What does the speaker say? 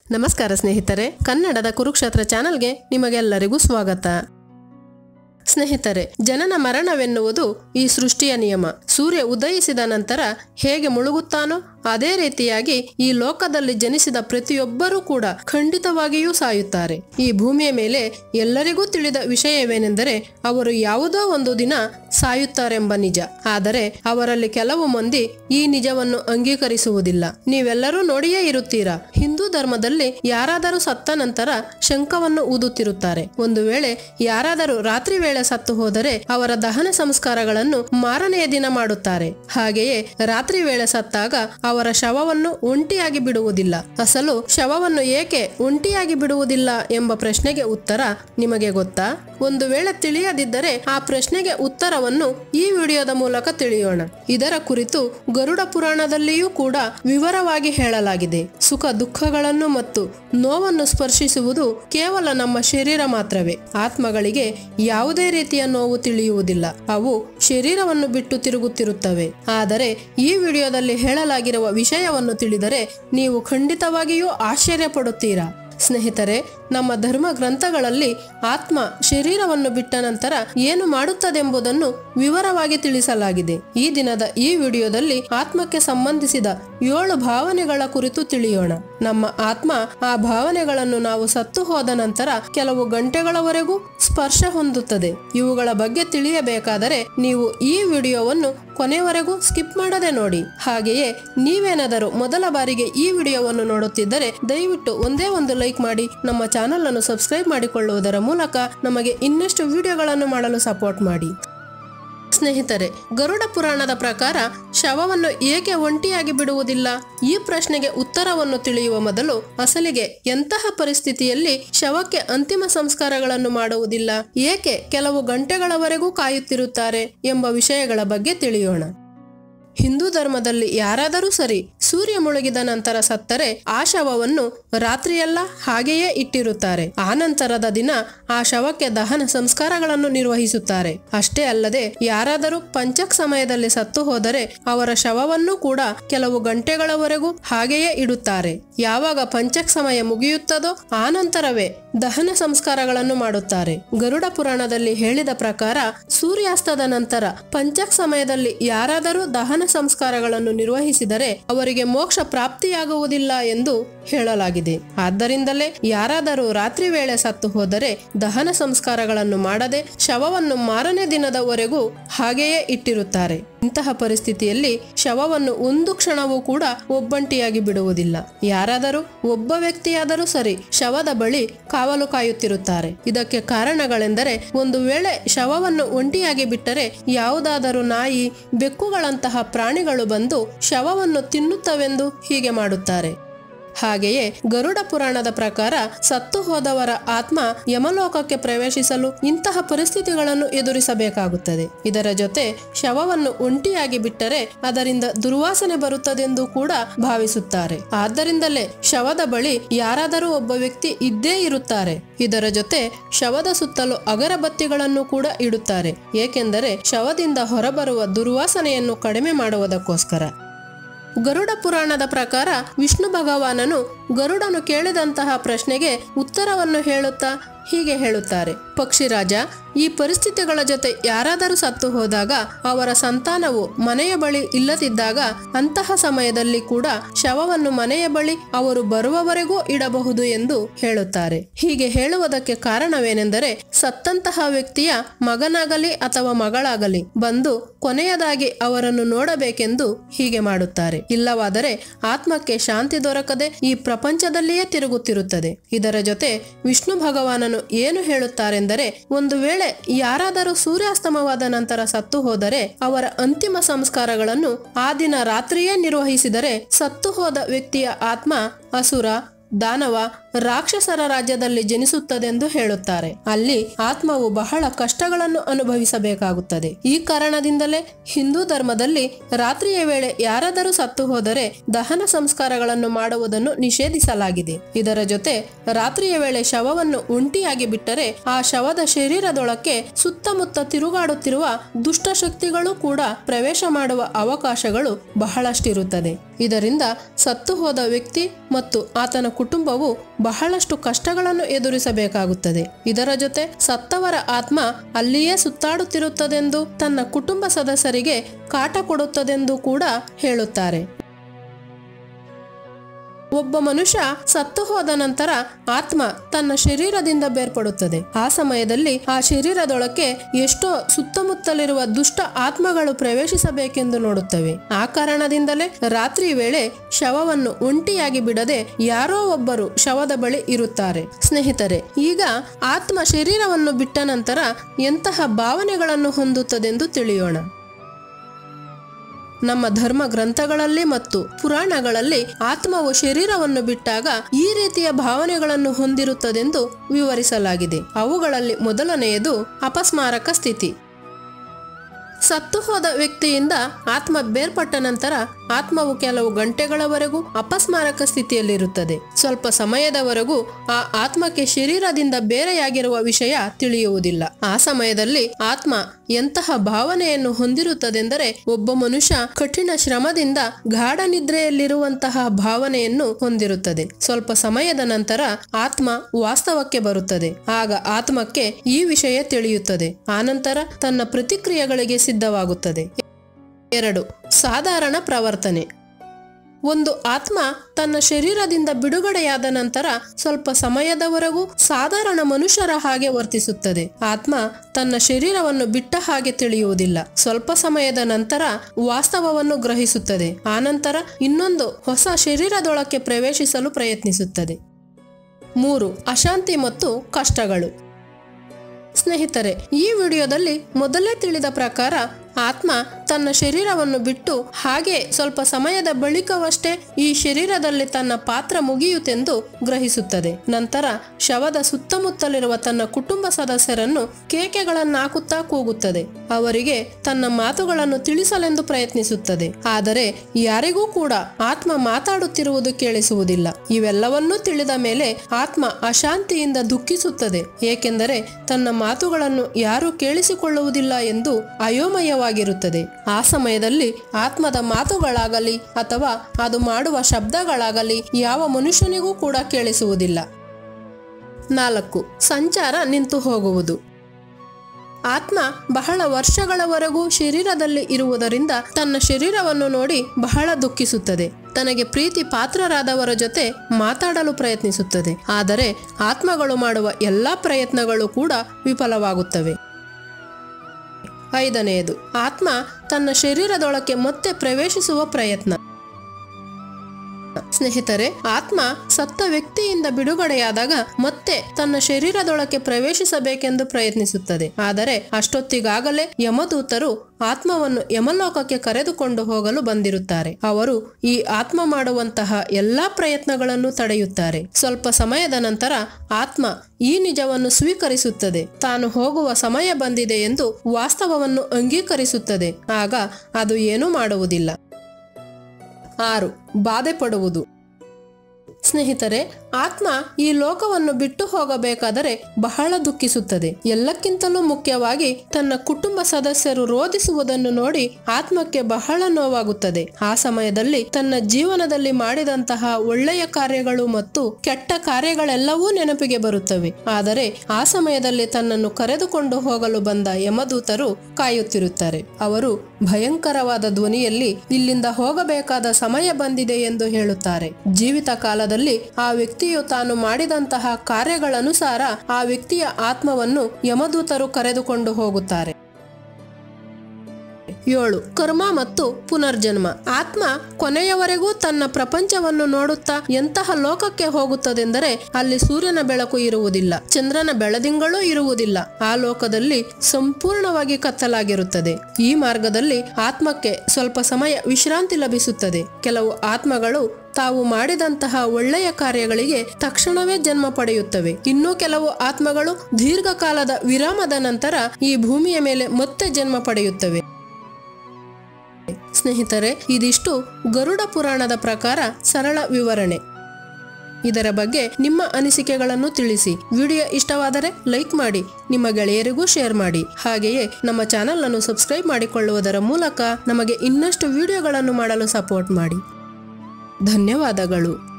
ನಮಸ್ಕಾರ ಸ್ನೇಹಿತರೆ ಕನ್ನಡದ ಕುರುಕ್ಷೇತ್ರ ಚಾನಲ್ಗೆ ನಿಮಗೆಲ್ಲರಿಗೂ ಸ್ವಾಗತ ಸ್ನೇಹಿತರೆ ಜನನ ಮರಣವೆನ್ನುವುದು ಈ ಸೃಷ್ಟಿಯ ನಿಯಮ ಸೂರ್ಯ ಉದಯಿಸಿದ ನಂತರ ಹೇಗೆ ಮುಳುಗುತ್ತಾನೋ ಅದೇ ರೀತಿಯಾಗಿ ಈ ಲೋಕದಲ್ಲಿ ಜನಿಸಿದ ಪ್ರತಿಯೊಬ್ಬರೂ ಕೂಡ ಖಂಡಿತವಾಗಿಯೂ ಸಾಯುತ್ತಾರೆ ಈ ಭೂಮಿಯ ಮೇಲೆ ಎಲ್ಲರಿಗೂ ತಿಳಿದ ವಿಷಯವೇನೆಂದರೆ ಅವರು ಯಾವುದೋ ಒಂದು ದಿನ ಸಾಯುತ್ತಾರೆಂಬ ನಿಜ ಆದರೆ ಅವರಲ್ಲಿ ಕೆಲವು ಮಂದಿ ಈ ನಿಜವನ್ನು ಅಂಗೀಕರಿಸುವುದಿಲ್ಲ ನೀವೆಲ್ಲರೂ ನೋಡಿಯೇ ಇರುತ್ತೀರಾ ಹಿಂದೂ ಧರ್ಮದಲ್ಲಿ ಯಾರಾದರೂ ಸತ್ತ ನಂತರ ಶಂಖವನ್ನು ಊದುತ್ತಿರುತ್ತಾರೆ ಒಂದು ವೇಳೆ ಯಾರಾದರೂ ರಾತ್ರಿ ವೇಳೆ ಸತ್ತು ಹೋದರೆ ಅವರ ದಹನ ಸಂಸ್ಕಾರಗಳನ್ನು ಮಾರನೆಯ ದಿನ ಮಾಡುತ್ತಾರೆ ಹಾಗೆಯೇ ರಾತ್ರಿ ವೇಳೆ ಸತ್ತಾಗ ಅವರ ಶವವನ್ನು ಒಂಟಿಯಾಗಿ ಬಿಡುವುದಿಲ್ಲ ಅಸಲು ಶವವನ್ನು ಏಕೆ ಒಂಟಿಯಾಗಿ ಬಿಡುವುದಿಲ್ಲ ಎಂಬ ಪ್ರಶ್ನೆಗೆ ಉತ್ತರ ನಿಮಗೆ ಗೊತ್ತಾ ಒಂದು ವೇಳೆ ತಿಳಿಯದಿದ್ದರೆ ಆ ಪ್ರಶ್ನೆಗೆ ಉತ್ತರವನ್ನು ಈ ವಿಡಿಯೋದ ಮೂಲಕ ತಿಳಿಯೋಣ ಇದರ ಕುರಿತು ಗರುಡ ಪುರಾಣದಲ್ಲಿಯೂ ಕೂಡ ವಿವರವಾಗಿ ಹೇಳಲಾಗಿದೆ ಸುಖ ದುಃಖಗಳನ್ನು ಮತ್ತು ನೋವನ್ನು ಸ್ಪರ್ಶಿಸುವುದು ಕೇವಲ ನಮ್ಮ ಶರೀರ ಮಾತ್ರವೇ ಆತ್ಮಗಳಿಗೆ ಯಾವುದೇ ರೀತಿಯ ನೋವು ತಿಳಿಯುವುದಿಲ್ಲ ಅವು ಶರೀರವನ್ನು ಬಿಟ್ಟು ತಿರುಗುತ್ತಿರುತ್ತವೆ ಆದರೆ ಈ ವಿಡಿಯೋದಲ್ಲಿ ಹೇಳಲಾಗಿರುವ ವಿಷಯವನ್ನು ತಿಳಿದರೆ ನೀವು ಖಂಡಿತವಾಗಿಯೂ ಆಶ್ಚರ್ಯಪಡುತ್ತೀರಾ ಸ್ನೇಹಿತರೆ ನಮ್ಮ ಧರ್ಮ ಗ್ರಂಥಗಳಲ್ಲಿ ಆತ್ಮ ಶರೀರವನ್ನು ಬಿಟ್ಟ ನಂತರ ಏನು ಮಾಡುತ್ತದೆಂಬುದನ್ನು ವಿವರವಾಗಿ ತಿಳಿಸಲಾಗಿದೆ ಈ ದಿನದ ಈ ವಿಡಿಯೋದಲ್ಲಿ ಆತ್ಮಕ್ಕೆ ಸಂಬಂಧಿಸಿದ ಏಳು ಭಾವನೆಗಳ ಕುರಿತು ತಿಳಿಯೋಣ ನಮ್ಮ ಆತ್ಮ ಆ ಭಾವನೆಗಳನ್ನು ನಾವು ಸತ್ತು ಹೋದ ನಂತರ ಕೆಲವು ಗಂಟೆಗಳವರೆಗೂ ಸ್ಪರ್ಶ ಹೊಂದುತ್ತದೆ ಇವುಗಳ ಬಗ್ಗೆ ತಿಳಿಯಬೇಕಾದರೆ ನೀವು ಈ ವಿಡಿಯೋವನ್ನು ಕೊನೆಯವರೆಗೂ ಸ್ಕಿಪ್ ಮಾಡದೆ ನೋಡಿ ಹಾಗೆಯೇ ನೀವೇನಾದರೂ ಮೊದಲ ಬಾರಿಗೆ ಈ ವಿಡಿಯೋವನ್ನು ನೋಡುತ್ತಿದ್ದರೆ ದಯವಿಟ್ಟು ಒಂದೇ ಒಂದು ಲೈಕ್ ಮಾಡಿ ನಮ್ಮ ಚಾನಲ್ ಅನ್ನು ಸಬ್ಸ್ಕ್ರೈಬ್ ಮಾಡಿಕೊಳ್ಳುವುದರ ಮೂಲಕ ನಮಗೆ ಇನ್ನಷ್ಟು ವಿಡಿಯೋಗಳನ್ನು ಮಾಡಲು ಸಪೋರ್ಟ್ ಮಾಡಿ ಸ್ನೇಹಿತರೆ ಗರುಡ ಪುರಾಣದ ಪ್ರಕಾರ ಶವವನ್ನು ಏಕೆ ಒಂಟಿಯಾಗಿ ಬಿಡುವುದಿಲ್ಲ ಈ ಪ್ರಶ್ನೆಗೆ ಉತ್ತರವನ್ನು ತಿಳಿಯುವ ಮೊದಲು ಅಸಲಿಗೆ ಎಂತಹ ಪರಿಸ್ಥಿತಿಯಲ್ಲಿ ಶವಕ್ಕೆ ಅಂತಿಮ ಸಂಸ್ಕಾರಗಳನ್ನು ಮಾಡುವುದಿಲ್ಲ ಏಕೆ ಕೆಲವು ಗಂಟೆಗಳವರೆಗೂ ಕಾಯುತ್ತಿರುತ್ತಾರೆ ಎಂಬ ವಿಷಯಗಳ ಬಗ್ಗೆ ತಿಳಿಯೋಣ ಹಿಂದೂ ಧರ್ಮದಲ್ಲಿ ಯಾರಾದರೂ ಸರಿ ಸೂರ್ಯ ಮುಳುಗಿದ ನಂತರ ಸತ್ತರೆ ಆ ಶವವನ್ನು ರಾತ್ರಿಯೆಲ್ಲ ಹಾಗೆಯೇ ಇಟ್ಟಿರುತ್ತಾರೆ ಆ ನಂತರದ ದಿನ ಆ ಶವಕ್ಕೆ ದಹನ ಸಂಸ್ಕಾರಗಳನ್ನು ನಿರ್ವಹಿಸುತ್ತಾರೆ ಅಷ್ಟೇ ಅಲ್ಲದೆ ಯಾರಾದರೂ ಪಂಚಕ್ ಸಮಯದಲ್ಲಿ ಸತ್ತು ಹೋದರೆ ಅವರ ಶವವನ್ನು ಕೂಡ ಕೆಲವು ಗಂಟೆಗಳವರೆಗೂ ಹಾಗೆಯೇ ಇಡುತ್ತಾರೆ ಯಾವಾಗ ಪಂಚಕ್ ಸಮಯ ಮುಗಿಯುತ್ತದೋ ಆ ನಂತರವೇ ದಹನ ಸಂಸ್ಕಾರಗಳನ್ನು ಮಾಡುತ್ತಾರೆ ಗರುಡ ಪುರಾಣದಲ್ಲಿ ಹೇಳಿದ ಪ್ರಕಾರ ಸೂರ್ಯಾಸ್ತದ ನಂತರ ಪಂಚಕ್ ಸಮಯದಲ್ಲಿ ಯಾರಾದರೂ ದಹನ ಸಂಸ್ಕಾರಗಳನ್ನು ನಿರ್ವಹಿಸಿದರೆ ಅವರಿಗೆ ಮೋಕ್ಷ ಪ್ರಾಪ್ತಿಯಾಗುವುದಿಲ್ಲ ಎಂದು ಹೇಳಲಾಗಿದೆ ಆದ್ದರಿಂದಲೇ ಯಾರಾದರೂ ರಾತ್ರಿ ವೇಳೆ ಸತ್ತು ಹೋದರೆ ದಹನ ಸಂಸ್ಕಾರಗಳನ್ನು ಮಾಡದೆ ಶವವನ್ನು ಮಾರನೇ ದಿನದವರೆಗೂ ಹಾಗೆಯೇ ಇಟ್ಟಿರುತ್ತಾರೆ ಇಂತಹ ಪರಿಸ್ಥಿತಿಯಲ್ಲಿ ಶವವನ್ನು ಒಂದು ಕ್ಷಣವೂ ಕೂಡ ಒಬ್ಬಂಟಿಯಾಗಿ ಬಿಡುವುದಿಲ್ಲ ಯಾರಾದರೂ ಒಬ್ಬ ವ್ಯಕ್ತಿಯಾದರೂ ಸರಿ ಶವದ ಬಳಿ ಕಾವಲು ಕಾಯುತ್ತಿರುತ್ತಾರೆ ಇದಕ್ಕೆ ಕಾರಣಗಳೆಂದರೆ ಒಂದು ವೇಳೆ ಶವವನ್ನು ಒಂಟಿಯಾಗಿ ಬಿಟ್ಟರೆ ಯಾವುದಾದರೂ ನಾಯಿ ಬೆಕ್ಕುಗಳಂತಹ ಪ್ರಾಣಿಗಳು ಬಂದು ಶವವನ್ನು ತಿನ್ನುತ್ತವೆಂದು ಹೀಗೆ ಮಾಡುತ್ತಾರೆ ಹಾಗೆಯೇ ಗರುಡ ಪುರಾಣದ ಪ್ರಕಾರ ಸತ್ತು ಹೋದವರ ಆತ್ಮ ಯಮಲೋಕಕ್ಕೆ ಪ್ರವೇಶಿಸಲು ಇಂತಹ ಪರಿಸ್ಥಿತಿಗಳನ್ನು ಎದುರಿಸಬೇಕಾಗುತ್ತದೆ ಇದರ ಜೊತೆ ಶವವನ್ನು ಒಂಟಿಯಾಗಿ ಬಿಟ್ಟರೆ ಅದರಿಂದ ದುರ್ವಾಸನೆ ಬರುತ್ತದೆಂದು ಕೂಡ ಭಾವಿಸುತ್ತಾರೆ ಆದ್ದರಿಂದಲೇ ಶವದ ಬಳಿ ಯಾರಾದರೂ ಒಬ್ಬ ವ್ಯಕ್ತಿ ಇದ್ದೇ ಇರುತ್ತಾರೆ ಇದರ ಜೊತೆ ಶವದ ಸುತ್ತಲೂ ಅಗರಬತ್ತಿಗಳನ್ನು ಕೂಡ ಇಡುತ್ತಾರೆ ಏಕೆಂದರೆ ಶವದಿಂದ ಹೊರಬರುವ ದುರ್ವಾಸನೆಯನ್ನು ಕಡಿಮೆ ಮಾಡುವುದಕ್ಕೋಸ್ಕರ ಗರುಡ ಪುರಾಣದ ಪ್ರಕಾರ ವಿಷ್ಣು ಭಗವಾನನು ಗರುಡನು ಕೇಳಿದಂತಹ ಪ್ರಶ್ನೆಗೆ ಉತ್ತರವನ್ನು ಹೇಳುತ್ತಾ ಹೀಗೆ ಹೇಳುತ್ತಾರೆ ಪಕ್ಷಿರಾಜ ಈ ಪರಿಸ್ಥಿತಿಗಳ ಜೊತೆ ಯಾರಾದರೂ ಸತ್ತು ಹೋದಾಗ ಅವರ ಸಂತಾನವು ಮನೆಯ ಬಳಿ ಇಲ್ಲದಿದ್ದಾಗ ಅಂತಹ ಸಮಯದಲ್ಲಿ ಕೂಡ ಶವವನ್ನು ಮನೆಯ ಬಳಿ ಅವರು ಬರುವವರೆಗೂ ಇಡಬಹುದು ಎಂದು ಹೇಳುತ್ತಾರೆ ಹೀಗೆ ಹೇಳುವುದಕ್ಕೆ ಕಾರಣವೇನೆಂದರೆ ಸತ್ತಂತಹ ವ್ಯಕ್ತಿಯ ಮಗನಾಗಲಿ ಅಥವಾ ಮಗಳಾಗಲಿ ಬಂದು ಕೊನೆಯದಾಗಿ ಅವರನ್ನು ನೋಡಬೇಕೆಂದು ಹೀಗೆ ಮಾಡುತ್ತಾರೆ ಇಲ್ಲವಾದರೆ ಆತ್ಮಕ್ಕೆ ಶಾಂತಿ ದೊರಕದೆ ಈ ಪ್ರಪಂಚದಲ್ಲಿಯೇ ತಿರುಗುತ್ತಿರುತ್ತದೆ ಇದರ ಜೊತೆ ವಿಷ್ಣು ಭಗವಾನನು ಏನು ಹೇಳುತ್ತಾರೆಂದರೆ ಒಂದು ವೇಳೆ ಯಾರಾದರೂ ಸೂರ್ಯಾಸ್ತಮವಾದ ನಂತರ ಸತ್ತು ಹೋದರೆ ಅವರ ಅಂತಿಮ ಸಂಸ್ಕಾರಗಳನ್ನು ಆ ದಿನ ರಾತ್ರಿಯೇ ನಿರ್ವಹಿಸಿದರೆ ಸತ್ತು ಹೋದ ವ್ಯಕ್ತಿಯ ಆತ್ಮ ಅಸುರ ದಾನವ ರಾಕ್ಷಸರ ರಾಜ್ಯದಲ್ಲಿ ಜನಿಸುತ್ತದೆಂದು ಹೇಳುತ್ತಾರೆ ಅಲ್ಲಿ ಆತ್ಮವು ಬಹಳ ಕಷ್ಟಗಳನ್ನು ಅನುಭವಿಸಬೇಕಾಗುತ್ತದೆ ಈ ಕಾರಣದಿಂದಲೇ ಹಿಂದೂ ಧರ್ಮದಲ್ಲಿ ರಾತ್ರಿಯ ವೇಳೆ ಯಾರಾದರೂ ಸತ್ತು ಹೋದರೆ ದಹನ ಸಂಸ್ಕಾರಗಳನ್ನು ಮಾಡುವುದನ್ನು ನಿಷೇಧಿಸಲಾಗಿದೆ ಇದರ ಜೊತೆ ರಾತ್ರಿಯ ವೇಳೆ ಶವವನ್ನು ಒಂಟಿಯಾಗಿ ಬಿಟ್ಟರೆ ಆ ಶವದ ಶರೀರದೊಳಕ್ಕೆ ಸುತ್ತಮುತ್ತ ತಿರುಗಾಡುತ್ತಿರುವ ದುಷ್ಟಶಕ್ತಿಗಳು ಕೂಡ ಪ್ರವೇಶ ಮಾಡುವ ಅವಕಾಶಗಳು ಬಹಳಷ್ಟಿರುತ್ತದೆ ಇದರಿಂದ ಸತ್ತು ಹೋದ ವ್ಯಕ್ತಿ ಮತ್ತು ಆತನ ಕುಟುಂಬವು ಬಹಳಷ್ಟು ಕಷ್ಟಗಳನ್ನು ಎದುರಿಸಬೇಕಾಗುತ್ತದೆ ಇದರ ಜೊತೆ ಸತ್ತವರ ಆತ್ಮ ಅಲ್ಲಿಯೇ ಸುತ್ತಾಡುತ್ತಿರುತ್ತದೆಂದು ತನ್ನ ಕುಟುಂಬ ಸದಸ್ಯರಿಗೆ ಕಾಟ ಕೊಡುತ್ತದೆಂದು ಕೂಡ ಹೇಳುತ್ತಾರೆ ಒಬ್ಬ ಮನುಷ್ಯ ಸತ್ತು ಹೋದ ನಂತರ ಆತ್ಮ ತನ್ನ ಶರೀರದಿಂದ ಬೇರ್ಪಡುತ್ತದೆ ಆ ಸಮಯದಲ್ಲಿ ಆ ಶರೀರದೊಳಕ್ಕೆ ಎಷ್ಟೋ ಸುತ್ತಮುತ್ತಲಿರುವ ದುಷ್ಟ ಆತ್ಮಗಳು ಪ್ರವೇಶಿಸಬೇಕೆಂದು ನೋಡುತ್ತವೆ ಆ ಕಾರಣದಿಂದಲೇ ರಾತ್ರಿ ವೇಳೆ ಶವವನ್ನು ಒಂಟಿಯಾಗಿ ಬಿಡದೆ ಯಾರೋ ಒಬ್ಬರು ಶವದ ಬಳಿ ಇರುತ್ತಾರೆ ಸ್ನೇಹಿತರೆ ಈಗ ಆತ್ಮ ಶರೀರವನ್ನು ಬಿಟ್ಟ ನಂತರ ಎಂತಹ ಭಾವನೆಗಳನ್ನು ಹೊಂದುತ್ತದೆಂದು ತಿಳಿಯೋಣ ನಮ್ಮ ಧರ್ಮ ಗ್ರಂಥಗಳಲ್ಲಿ ಮತ್ತು ಪುರಾಣಗಳಲ್ಲಿ ಆತ್ಮವು ಶರೀರವನ್ನು ಬಿಟ್ಟಾಗ ಈ ರೀತಿಯ ಭಾವನೆಗಳನ್ನು ಹೊಂದಿರುತ್ತದೆಂದು ವಿವರಿಸಲಾಗಿದೆ ಅವುಗಳಲ್ಲಿ ಮೊದಲನೆಯದು ಅಪಸ್ಮಾರಕ ಸ್ಥಿತಿ ಸತ್ತು ಹೋದ ವ್ಯಕ್ತಿಯಿಂದ ಆತ್ಮ ಬೇರ್ಪಟ್ಟ ನಂತರ ಆತ್ಮವು ಕೆಲವು ಗಂಟೆಗಳವರೆಗೂ ಅಪಸ್ಮಾರಕ ಸ್ಥಿತಿಯಲ್ಲಿರುತ್ತದೆ ಸ್ವಲ್ಪ ಸಮಯದವರೆಗೂ ಆ ಆತ್ಮಕ್ಕೆ ಶರೀರದಿಂದ ಬೇರೆಯಾಗಿರುವ ವಿಷಯ ತಿಳಿಯುವುದಿಲ್ಲ ಆ ಸಮಯದಲ್ಲಿ ಆತ್ಮ ಎಂತಹ ಭಾವನೆಯನ್ನು ಹೊಂದಿರುತ್ತದೆಂದರೆ ಒಬ್ಬ ಮನುಷ್ಯ ಕಠಿಣ ಶ್ರಮದಿಂದ ಗಾಢ ನಿದ್ರೆಯಲ್ಲಿರುವಂತಹ ಭಾವನೆಯನ್ನು ಹೊಂದಿರುತ್ತದೆ ಸ್ವಲ್ಪ ಸಮಯದ ನಂತರ ಆತ್ಮ ವಾಸ್ತವಕ್ಕೆ ಬರುತ್ತದೆ ಆಗ ಆತ್ಮಕ್ಕೆ ಈ ವಿಷಯ ತಿಳಿಯುತ್ತದೆ ಆನಂತರ ತನ್ನ ಪ್ರತಿಕ್ರಿಯೆಗಳಿಗೆ ಸಿದ್ಧವಾಗುತ್ತದೆ ಎರಡು ಸಾಧಾರಣ ಪ್ರವರ್ತನೆ ಒಂದು ಆತ್ಮ ತನ್ನ ಶರೀರದಿಂದ ಬಿಡುಗಡೆಯಾದ ನಂತರ ಸ್ವಲ್ಪ ಸಮಯದವರೆಗೂ ಸಾಧಾರಣ ಮನುಷ್ಯರ ಹಾಗೆ ವರ್ತಿಸುತ್ತದೆ ಆತ್ಮ ತನ್ನ ಶರೀರವನ್ನು ಬಿಟ್ಟ ಹಾಗೆ ತಿಳಿಯುವುದಿಲ್ಲ ಸ್ವಲ್ಪ ಸಮಯದ ನಂತರ ವಾಸ್ತವವನ್ನು ಗ್ರಹಿಸುತ್ತದೆ ಆನಂತರ ಇನ್ನೊಂದು ಹೊಸ ಶರೀರದೊಳಕ್ಕೆ ಪ್ರವೇಶಿಸಲು ಪ್ರಯತ್ನಿಸುತ್ತದೆ ಮೂರು ಅಶಾಂತಿ ಮತ್ತು ಕಷ್ಟಗಳು ಸ್ನೇಹಿತರೆ ಈ ವಿಡಿಯೋದಲ್ಲಿ ಮೊದಲೇ ತಿಳಿದ ಪ್ರಕಾರ ಆತ್ಮ ತನ್ನ ಶರೀರವನ್ನು ಬಿಟ್ಟು ಹಾಗೆ ಸ್ವಲ್ಪ ಸಮಯದ ಬಳಿಕವಷ್ಟೇ ಈ ಶರೀರದಲ್ಲಿ ತನ್ನ ಪಾತ್ರ ಮುಗಿಯುತ್ತೆಂದು ಗ್ರಹಿಸುತ್ತದೆ ನಂತರ ಶವದ ಸುತ್ತಮುತ್ತಲಿರುವ ತನ್ನ ಕುಟುಂಬ ಸದಸ್ಯರನ್ನು ಕೇಕೆಗಳನ್ನು ಹಾಕುತ್ತಾ ಕೂಗುತ್ತದೆ ಅವರಿಗೆ ತನ್ನ ಮಾತುಗಳನ್ನು ತಿಳಿಸಲೆಂದು ಪ್ರಯತ್ನಿಸುತ್ತದೆ ಆದರೆ ಯಾರಿಗೂ ಕೂಡ ಆತ್ಮ ಮಾತಾಡುತ್ತಿರುವುದು ಕೇಳಿಸುವುದಿಲ್ಲ ಇವೆಲ್ಲವನ್ನೂ ತಿಳಿದ ಮೇಲೆ ಆತ್ಮ ಅಶಾಂತಿಯಿಂದ ದುಃಖಿಸುತ್ತದೆ ಏಕೆಂದರೆ ತನ್ನ ಮಾತುಗಳನ್ನು ಯಾರೂ ಕೇಳಿಸಿಕೊಳ್ಳುವುದಿಲ್ಲ ಎಂದು ಅಯೋಮಯವಾಗಿರುತ್ತದೆ ಆ ಸಮಯದಲ್ಲಿ ಆತ್ಮದ ಮಾತುಗಳಾಗಲಿ ಅಥವಾ ಅದು ಮಾಡುವ ಶಬ್ದಗಳಾಗಲಿ ಯಾವ ಮನುಷ್ಯನಿಗೂ ಕೂಡ ಕೇಳಿಸುವುದಿಲ್ಲ ನಾಲ್ಕು ಸಂಚಾರ ನಿಂತು ಹೋಗುವುದು ಆತ್ಮ ಬಹಳ ವರ್ಷಗಳವರೆಗೂ ಶರೀರದಲ್ಲಿ ಇರುವುದರಿಂದ ತನ್ನ ಶರೀರವನ್ನು ನೋಡಿ ಬಹಳ ದುಃಖಿಸುತ್ತದೆ ತನಗೆ ಪ್ರೀತಿ ಪಾತ್ರರಾದವರ ಜೊತೆ ಮಾತಾಡಲು ಪ್ರಯತ್ನಿಸುತ್ತದೆ ಆದರೆ ಆತ್ಮಗಳು ಮಾಡುವ ಎಲ್ಲ ಪ್ರಯತ್ನಗಳು ಕೂಡ ವಿಫಲವಾಗುತ್ತವೆ ಐದನೆಯದು ಆತ್ಮ ತನ್ನ ಶರೀರದೊಳಕ್ಕೆ ಮತ್ತೆ ಪ್ರವೇಶಿಸುವ ಪ್ರಯತ್ನ ಸ್ನೇಹಿತರೆ ಆತ್ಮ ಸತ್ತ ವ್ಯಕ್ತಿಯಿಂದ ಬಿಡುಗಡೆಯಾದಾಗ ಮತ್ತೆ ತನ್ನ ಶರೀರದೊಳಕ್ಕೆ ಪ್ರವೇಶಿಸಬೇಕೆಂದು ಪ್ರಯತ್ನಿಸುತ್ತದೆ ಆದರೆ ಅಷ್ಟೊತ್ತಿಗಾಗಲೇ ಯಮದೂತರು ಆತ್ಮವನ್ನು ಯಮಲೋಕಕ್ಕೆ ಕರೆದುಕೊಂಡು ಹೋಗಲು ಬಂದಿರುತ್ತಾರೆ ಅವರು ಈ ಆತ್ಮ ಮಾಡುವಂತಹ ಎಲ್ಲಾ ಪ್ರಯತ್ನಗಳನ್ನು ತಡೆಯುತ್ತಾರೆ ಸ್ವಲ್ಪ ಸಮಯದ ನಂತರ ಆತ್ಮ ಈ ನಿಜವನ್ನು ಸ್ವೀಕರಿಸುತ್ತದೆ ತಾನು ಹೋಗುವ ಸಮಯ ಬಂದಿದೆ ಎಂದು ವಾಸ್ತವವನ್ನು ಅಂಗೀಕರಿಸುತ್ತದೆ ಆಗ ಅದು ಏನೂ ಮಾಡುವುದಿಲ್ಲ ಆರು ಬಾಧೆ ಪಡುವುದು ಸ್ನೇಹಿತರೆ ಆತ್ಮ ಈ ಲೋಕವನ್ನು ಬಿಟ್ಟು ಹೋಗಬೇಕಾದರೆ ಬಹಳ ದುಃಖಿಸುತ್ತದೆ ಎಲ್ಲಕ್ಕಿಂತಲೂ ಮುಖ್ಯವಾಗಿ ತನ್ನ ಕುಟುಂಬ ಸದಸ್ಯರು ರೋಧಿಸುವುದನ್ನು ನೋಡಿ ಆತ್ಮಕ್ಕೆ ಬಹಳ ನೋವಾಗುತ್ತದೆ ಆ ಸಮಯದಲ್ಲಿ ತನ್ನ ಜೀವನದಲ್ಲಿ ಮಾಡಿದಂತಹ ಒಳ್ಳೆಯ ಕಾರ್ಯಗಳು ಮತ್ತು ಕೆಟ್ಟ ಕಾರ್ಯಗಳೆಲ್ಲವೂ ನೆನಪಿಗೆ ಬರುತ್ತವೆ ಆದರೆ ಆ ಸಮಯದಲ್ಲಿ ತನ್ನನ್ನು ಕರೆದುಕೊಂಡು ಹೋಗಲು ಬಂದ ಯಮದೂತರು ಕಾಯುತ್ತಿರುತ್ತಾರೆ ಅವರು ಭಯಂಕರವಾದ ಧ್ವನಿಯಲ್ಲಿ ಇಲ್ಲಿಂದ ಹೋಗಬೇಕಾದ ಸಮಯ ಬಂದಿದೆ ಎಂದು ಹೇಳುತ್ತಾರೆ ಜೀವಿತ ಕಾಲದಲ್ಲಿ ಆ ವ್ಯಕ್ತಿಯು ತಾನು ಮಾಡಿದಂತಹ ಕಾರ್ಯಗಳನುಸಾರ ಆ ವ್ಯಕ್ತಿಯ ಆತ್ಮವನ್ನು ಯಮದೂತರು ಕರೆದುಕೊಂಡು ಹೋಗುತ್ತಾರೆ ಏಳು ಕರ್ಮ ಮತ್ತು ಪುನರ್ಜನ್ಮ ಆತ್ಮ ಕೊನೆಯವರೆಗೂ ತನ್ನ ಪ್ರಪಂಚವನ್ನು ನೋಡುತ್ತಾ ಎಂತಹ ಲೋಕಕ್ಕೆ ಹೋಗುತ್ತದೆಂದರೆ ಅಲ್ಲಿ ಸೂರ್ಯನ ಬೆಳಕು ಇರುವುದಿಲ್ಲ ಚಂದ್ರನ ಬೆಳದಿಂಗಳೂ ಇರುವುದಿಲ್ಲ ಆ ಲೋಕದಲ್ಲಿ ಸಂಪೂರ್ಣವಾಗಿ ಕತ್ತಲಾಗಿರುತ್ತದೆ ಈ ಮಾರ್ಗದಲ್ಲಿ ಆತ್ಮಕ್ಕೆ ಸ್ವಲ್ಪ ಸಮಯ ವಿಶ್ರಾಂತಿ ಲಭಿಸುತ್ತದೆ ಕೆಲವು ಆತ್ಮಗಳು ತಾವು ಮಾಡಿದಂತಹ ಒಳ್ಳೆಯ ಕಾರ್ಯಗಳಿಗೆ ತಕ್ಷಣವೇ ಜನ್ಮ ಪಡೆಯುತ್ತವೆ ಇನ್ನು ಕೆಲವು ಆತ್ಮಗಳು ದೀರ್ಘಕಾಲದ ವಿರಾಮದ ನಂತರ ಈ ಭೂಮಿಯ ಮೇಲೆ ಮತ್ತೆ ಜನ್ಮ ಪಡೆಯುತ್ತವೆ ಸ್ನೇಹಿತರೆ ಇದಿಷ್ಟು ಗರುಡ ಪುರಾಣದ ಪ್ರಕಾರ ಸರಳ ವಿವರಣೆ ಇದರ ಬಗ್ಗೆ ನಿಮ್ಮ ಅನಿಸಿಕೆಗಳನ್ನು ತಿಳಿಸಿ ವಿಡಿಯೋ ಇಷ್ಟವಾದರೆ ಲೈಕ್ ಮಾಡಿ ನಿಮ್ಮ ಗೆಳೆಯರಿಗೂ ಶೇರ್ ಮಾಡಿ ಹಾಗೆಯೇ ನಮ್ಮ ಚಾನಲ್ ಅನ್ನು ಸಬ್ಸ್ಕ್ರೈಬ್ ಮಾಡಿಕೊಳ್ಳುವುದರ ಮೂಲಕ ನಮಗೆ ಇನ್ನಷ್ಟು ವಿಡಿಯೋಗಳನ್ನು ಮಾಡಲು ಸಪೋರ್ಟ್ ಮಾಡಿ ಧನ್ಯವಾದಗಳು